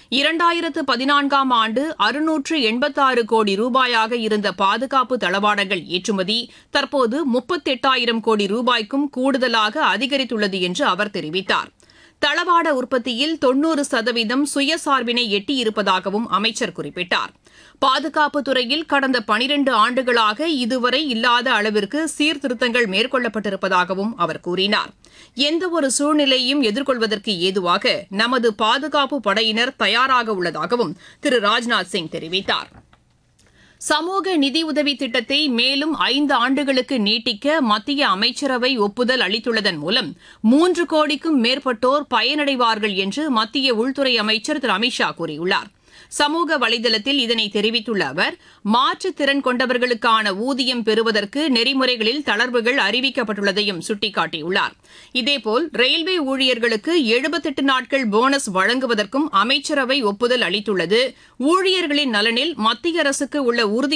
இரண்டாயிரத்து பதினான்காம் ஆண்டு அறுநூற்று எண்பத்தாறு கோடி ரூபாயாக இருந்த பாதுகாப்பு தளவாடங்கள் ஏற்றுமதி தற்போது முப்பத்தெட்டாயிரம் கோடி ரூபாய்க்கும் கூடுதலாக அதிகரித்துள்ளது என்று அவர் தெரிவித்தார் தளவாட உற்பத்தியில் தொன்னூறு சதவீதம் சுயசார்பினை எட்டியிருப்பதாகவும் அமைச்சர் குறிப்பிட்டார் பாதுகாப்பு துறையில் கடந்த பனிரண்டு ஆண்டுகளாக இதுவரை இல்லாத அளவிற்கு சீர்திருத்தங்கள் மேற்கொள்ளப்பட்டிருப்பதாகவும் அவர் கூறினார் எந்தவொரு சூழ்நிலையும் எதிர்கொள்வதற்கு ஏதுவாக நமது பாதுகாப்பு படையினர் தயாராக உள்ளதாகவும் திரு ராஜ்நாத் சிங் தெரிவித்தார் சமூக நிதியுதவி திட்டத்தை மேலும் ஐந்து ஆண்டுகளுக்கு நீட்டிக்க மத்திய அமைச்சரவை ஒப்புதல் அளித்துள்ளதன் மூலம் மூன்று கோடிக்கும் மேற்பட்டோர் பயனடைவார்கள் என்று மத்திய உள்துறை அமைச்சர் திரு அமித்ஷா கூறியுள்ளார் சமூக வலைதளத்தில் இதனை தெரிவித்துள்ள அவர் மாற்றுத்திறன் கொண்டவர்களுக்கான ஊதியம் பெறுவதற்கு நெறிமுறைகளில் தளர்வுகள் அறிவிக்கப்பட்டுள்ளதையும் சுட்டிக்காட்டியுள்ளார் இதேபோல் ரயில்வே ஊழியர்களுக்கு எழுபத்தெட்டு நாட்கள் போனஸ் வழங்குவதற்கும் அமைச்சரவை ஒப்புதல் அளித்துள்ளது ஊழியர்களின் நலனில் மத்திய அரசுக்கு உள்ள உறுதி